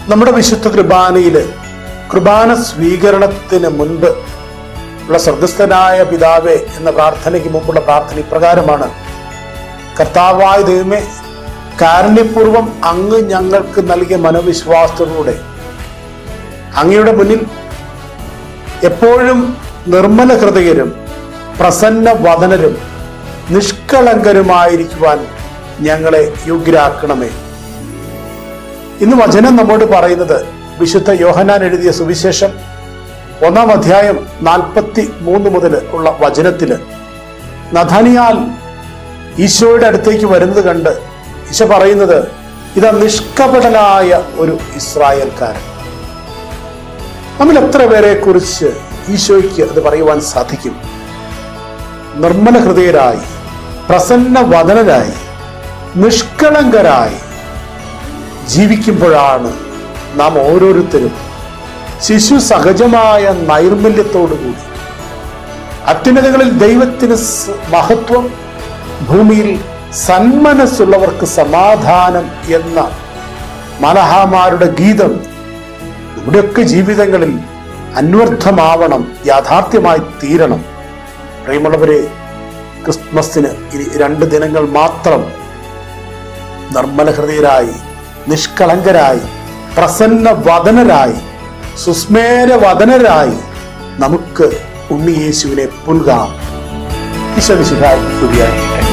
നമ്മുടെ വിശുദ്ധ കുർബാനയില് കുർബാന സ്വീകരണത്തിന് മുൻപ് ഉള്ള സ്വർഗസ്ഥനായ പിതാവേ എന്ന പ്രാർത്ഥനയ്ക്ക് മുമ്പുള്ള പ്രാർത്ഥന ഇപ്രകാരമാണ് കർത്താവായ ദൈവമേ കാരുണ്യപൂർവം അങ്ങ് ഞങ്ങൾക്ക് നൽകിയ മനോവിശ്വാസത്തിലൂടെ അങ്ങയുടെ മുന്നിൽ എപ്പോഴും നിർമ്മല ഹൃദയരും പ്രസന്ന വദനരും നിഷ്കളങ്കരുമായിരിക്കുവാൻ ഞങ്ങളെ യോഗ്യരാക്കണമേ ഇന്ന് വചനം നമ്മോട് പറയുന്നത് വിശുദ്ധ യോഹനാൻ എഴുതിയ സുവിശേഷം ഒന്നാം അധ്യായം നാൽപ്പത്തി മൂന്ന് മുതൽ ഉള്ള വചനത്തില് നഥനിയാൽ ഈശോയുടെ അടുത്തേക്ക് വരുന്നത് കണ്ട് ഈശോ പറയുന്നത് ഇതാ നിഷ്കപടനായ ഒരു ഇസ്രായേൽക്കാരൻ നമ്മൾ എത്ര പേരെ കുറിച്ച് ഈശോയ്ക്ക് അത് പറയുവാൻ സാധിക്കും നിർമ്മല ഹൃദയരായി പ്രസന്ന വദനരായി നിഷ്കളങ്കരായി ജീവിക്കുമ്പോഴാണ് നാം ഓരോരുത്തരും ശിശു സഹജമായ നൈർമല്യത്തോടുകൂടി അത്യുന്നതകളിൽ ദൈവത്തിന് സ് മഹത്വം ഭൂമിയിൽ സന്മനസ്സുള്ളവർക്ക് സമാധാനം എന്ന മലഹാമാരുടെ ഗീതം നമ്മുടെയൊക്കെ ജീവിതങ്ങളിൽ അന്വർത്ഥമാവണം യാഥാർത്ഥ്യമായി തീരണം പ്രിയമുള്ളവരെ ക്രിസ്മസിന് ഇനി രണ്ട് ദിനങ്ങൾ മാത്രം നിർമ്മല ഹൃദയരായി നിഷ്കളങ്കരായി പ്രസന്ന വദനരായി സുസ്മേര വദനരായി നമുക്ക് ഉണ്ണിയേശുവിനെ പുൽകാം ഈശ്വര ശിഹായി സ്തുതിയായിരിക്കട്ടെ